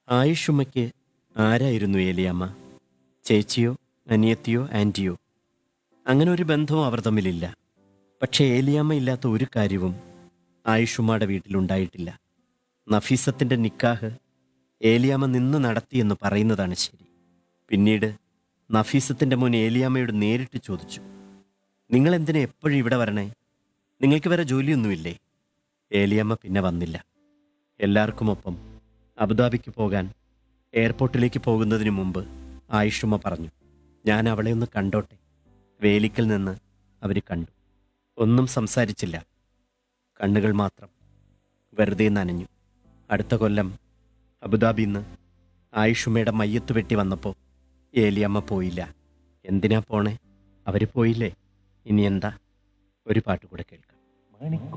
ആയുഷുമ്മയ്ക്ക് ആരായിരുന്നു ഏലിയാമ്മ ചേച്ചിയോ അനിയത്തിയോ ആൻറ്റിയോ അങ്ങനെ ഒരു ബന്ധവും അവർ തമ്മിലില്ല പക്ഷേ ഏലിയാമ്മ ഇല്ലാത്ത ഒരു കാര്യവും ആയുഷുമ്മയുടെ വീട്ടിലുണ്ടായിട്ടില്ല നഫീസത്തിൻ്റെ നിക്കാഹ് ഏലിയാമ്മ നിന്ന് നടത്തിയെന്ന് പറയുന്നതാണ് ശരി പിന്നീട് നഫീസത്തിൻ്റെ മുൻ ഏലിയാമ്മയോട് നേരിട്ട് ചോദിച്ചു നിങ്ങൾ എന്തിനാ എപ്പോഴും ഇവിടെ വരണേ നിങ്ങൾക്ക് വേറെ ജോലിയൊന്നുമില്ലേ ഏലിയമ്മ പിന്നെ വന്നില്ല എല്ലാവർക്കുമൊപ്പം അബുദാബിക്ക് പോകാൻ എയർപോർട്ടിലേക്ക് പോകുന്നതിന് മുമ്പ് ആയിഷുമ്മ പറഞ്ഞു ഞാൻ അവളെ ഒന്ന് കണ്ടോട്ടെ വേലിക്കൽ നിന്ന് അവർ കണ്ടു ഒന്നും സംസാരിച്ചില്ല കണ്ണുകൾ മാത്രം വെറുതെ നനഞ്ഞു അടുത്ത കൊല്ലം അബുദാബിയിൽ നിന്ന് ആയിഷുമ്മയുടെ മയ്യത്ത് വെട്ടി വന്നപ്പോൾ ഏലിയമ്മ പോയില്ല എന്തിനാ പോണേ അവർ പോയില്ലേ ഇനി എന്താ ഒരു പാട്ട് കൂടെ കേൾക്കാം